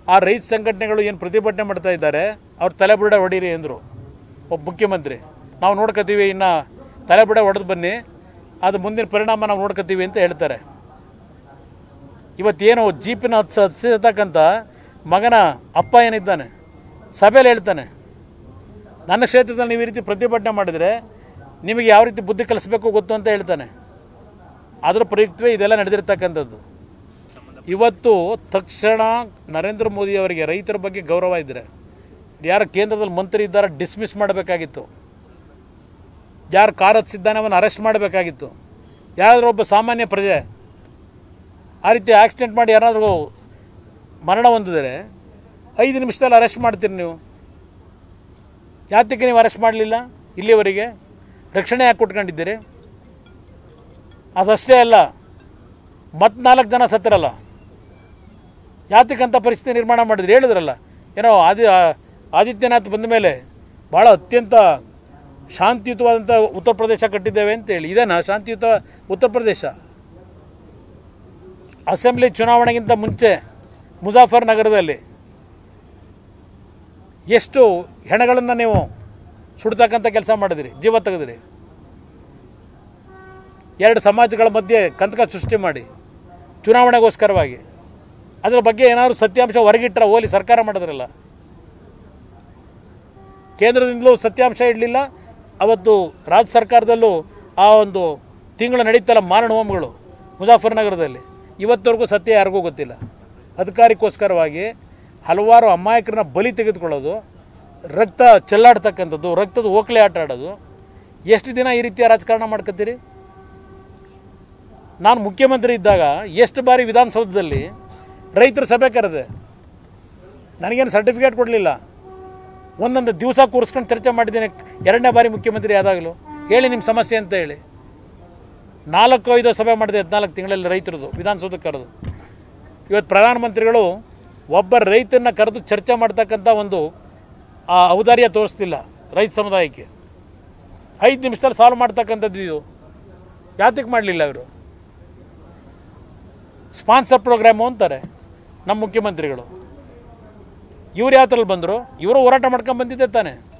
ಆ ರೈತ ಸಂಘಟನೆಗಳು ಏನು ಪ್ರತಿಭಟನೆ ಮಾಡ್ತಾ ಇದ್ದಾರೆ ಅವ್ರು ತಲೆಬುರುಡೆ ಹೊಡೀರಿ ಅಂದರು ಒಬ್ಬ ಮುಖ್ಯಮಂತ್ರಿ ನಾವು ನೋಡ್ಕೋತೀವಿ ಇನ್ನು ತಲೆಬುರುಡೆ ಹೊಡೆದು ಬನ್ನಿ ಅದು ಮುಂದಿನ ಪರಿಣಾಮ ನಾವು ನೋಡ್ಕೋತೀವಿ ಅಂತ ಹೇಳ್ತಾರೆ ಇವತ್ತೇನು ಜೀಪಿನ ಹತ್ಸ ಹತ್ತಿರ್ತಕ್ಕಂಥ ಮಗನ ಅಪ್ಪ ಏನಿದ್ದಾನೆ ಸಭೆಯಲ್ಲಿ ಹೇಳ್ತಾನೆ ನನ್ನ ಕ್ಷೇತ್ರದಲ್ಲಿ ನೀವು ಈ ರೀತಿ ಪ್ರತಿಭಟನೆ ಮಾಡಿದರೆ ನಿಮಗೆ ಯಾವ ರೀತಿ ಬುದ್ಧಿ ಕಲಿಸ್ಬೇಕು ಗೊತ್ತು ಅಂತ ಹೇಳ್ತಾನೆ ಅದರ ಪ್ರಯುಕ್ತವೇ ಇದೆಲ್ಲ ನಡೆದಿರ್ತಕ್ಕಂಥದ್ದು ಇವತ್ತು ತಕ್ಷಣ ನರೇಂದ್ರ ಮೋದಿ ಅವರಿಗೆ ರೈತರ ಬಗ್ಗೆ ಗೌರವ ಇದ್ದರೆ ಯಾರು ಕೇಂದ್ರದಲ್ಲಿ ಮಂತ್ರಿ ಇದ್ದಾರೆ ಡಿಸ್ಮಿಸ್ ಮಾಡಬೇಕಾಗಿತ್ತು ಯಾರು ಕಾರ್ ಹತ್ತಿಸಿದ್ದಾನೆ ಅವನು ಅರೆಸ್ಟ್ ಮಾಡಬೇಕಾಗಿತ್ತು ಯಾರಾದರೂ ಒಬ್ಬ ಸಾಮಾನ್ಯ ಪ್ರಜೆ ಆ ರೀತಿ ಆಕ್ಸಿಡೆಂಟ್ ಮಾಡಿ ಯಾರಾದರೂ ಮರಣ ಹೊಂದಿದರೆ ಐದು ನಿಮಿಷದಲ್ಲಿ ಅರೆಸ್ಟ್ ಮಾಡ್ತೀರಿ ನೀವು ಯಾತಕ್ಕೆ ನೀವು ಅರೆಸ್ಟ್ ಮಾಡಲಿಲ್ಲ ಇಲ್ಲಿವರೆಗೆ ರಕ್ಷಣೆ ಯಾಕೆ ಕೊಟ್ಕೊಂಡಿದ್ದೀರಿ ಅದಷ್ಟೇ ಅಲ್ಲ ಮತ್ತೆ ನಾಲ್ಕು ಜನ ಸತ್ತರಲ್ಲ ಯಾತಕ್ಕಂಥ ಪರಿಸ್ಥಿತಿ ನಿರ್ಮಾಣ ಮಾಡಿದ್ರಿ ಹೇಳಿದ್ರಲ್ಲ ಏನೋ ಆದಿ ಆದಿತ್ಯನಾಥ್ ಬಂದ ಮೇಲೆ ಭಾಳ ಅತ್ಯಂತ ಶಾಂತಿಯುತವಾದಂಥ ಉತ್ತರ ಪ್ರದೇಶ ಕಟ್ಟಿದ್ದೇವೆ ಅಂತೇಳಿ ಇದೇನಾ ಶಾಂತಿಯುತ ಉತ್ತರ ಪ್ರದೇಶ ಅಸೆಂಬ್ಲಿ ಚುನಾವಣೆಗಿಂತ ಮುಂಚೆ ಮುಜಾಫರ್ ನಗರದಲ್ಲಿ ಎಷ್ಟು ಹೆಣಗಳನ್ನು ನೀವು ಸುಡ್ತಕ್ಕಂಥ ಕೆಲಸ ಮಾಡಿದಿರಿ ಜೀವ ತೆಗೆದಿರಿ ಎರಡು ಸಮಾಜಗಳ ಮಧ್ಯೆ ಕಂತಕ ಸೃಷ್ಟಿ ಮಾಡಿ ಚುನಾವಣೆಗೋಸ್ಕರವಾಗಿ ಅದರ ಬಗ್ಗೆ ಏನಾದರೂ ಸತ್ಯಾಂಶ ಹೊರಗಿಟ್ರ ಹೋಲಿ ಸರ್ಕಾರ ಮಾಡಿದ್ರಲ್ಲ ಕೇಂದ್ರದಿಂದಲೂ ಸತ್ಯಾಂಶ ಇಡಲಿಲ್ಲ ಅವತ್ತು ರಾಜ್ಯ ಸರ್ಕಾರದಲ್ಲೂ ಆ ಒಂದು ತಿಂಗಳು ನಡೀತಲ್ಲ ಮಾರಣ ಹೋಮಗಳು ಮುಜಾಫರ್ನಗರದಲ್ಲಿ ಇವತ್ತವರೆಗೂ ಸತ್ಯ ಯಾರಿಗೂ ಗೊತ್ತಿಲ್ಲ ಅಧಿಕಾರಕ್ಕೋಸ್ಕರವಾಗಿ ಹಲವಾರು ಅಮಾಯಕರನ್ನ ಬಲಿ ತೆಗೆದುಕೊಳ್ಳೋದು ರಕ್ತ ಚೆಲ್ಲಾಡ್ತಕ್ಕಂಥದ್ದು ರಕ್ತದ ಓಕ್ಲೆ ಆಟ ಆಡೋದು ಎಷ್ಟು ದಿನ ಈ ರೀತಿಯ ರಾಜಕಾರಣ ಮಾಡ್ಕೊತೀರಿ ನಾನು ಮುಖ್ಯಮಂತ್ರಿ ಇದ್ದಾಗ ಎಷ್ಟು ಬಾರಿ ವಿಧಾನಸೌಧದಲ್ಲಿ ರೈತರ ಸಭೆ ಕರೆದೆ ನನಗೇನು ಸರ್ಟಿಫಿಕೇಟ್ ಕೊಡಲಿಲ್ಲ ಒಂದೊಂದು ದಿವಸ ಕೂರಿಸ್ಕೊಂಡು ಚರ್ಚೆ ಮಾಡಿದ್ದೇನೆ ಎರಡನೇ ಬಾರಿ ಮುಖ್ಯಮಂತ್ರಿ ಆದಾಗಲೂ ಹೇಳಿ ನಿಮ್ಮ ಸಮಸ್ಯೆ ಅಂತ ಹೇಳಿ ನಾಲ್ಕು ಐದು ಸಭೆ ಮಾಡಿದೆ ಹದಿನಾಲ್ಕು ತಿಂಗಳಲ್ಲಿ ರೈತರದು ವಿಧಾನಸೌಧಕ್ಕೆ ಕರೆದು ಇವತ್ತು ಪ್ರಧಾನಮಂತ್ರಿಗಳು ಒಬ್ಬ ರೈತನ ಕರೆದು ಚರ್ಚೆ ಮಾಡ್ತಕ್ಕಂಥ ಒಂದು ಆ ಔದಾರ್ಯ ತೋರಿಸ್ತಿಲ್ಲ ರೈತ ಸಮುದಾಯಕ್ಕೆ ಐದು ನಿಮಿಷದಲ್ಲಿ ಸಾಲ್ವ್ ಮಾಡ್ತಕ್ಕಂಥದ್ದು ಇದು ಯಾತಕ್ಕೆ ಮಾಡಲಿಲ್ಲ ಇವರು ಸ್ಪಾನ್ಸರ್ ಪ್ರೋಗ್ರಾಮು ಅಂತಾರೆ ನಮ್ಮ ಮುಖ್ಯಮಂತ್ರಿಗಳು ಇವ್ರು ಯಾವ ಥರಲ್ಲಿ ಬಂದರು ಇವರು ಹೋರಾಟ ಮಾಡ್ಕೊಂಡು ಬಂದಿದ್ದೆ ತಾನೆ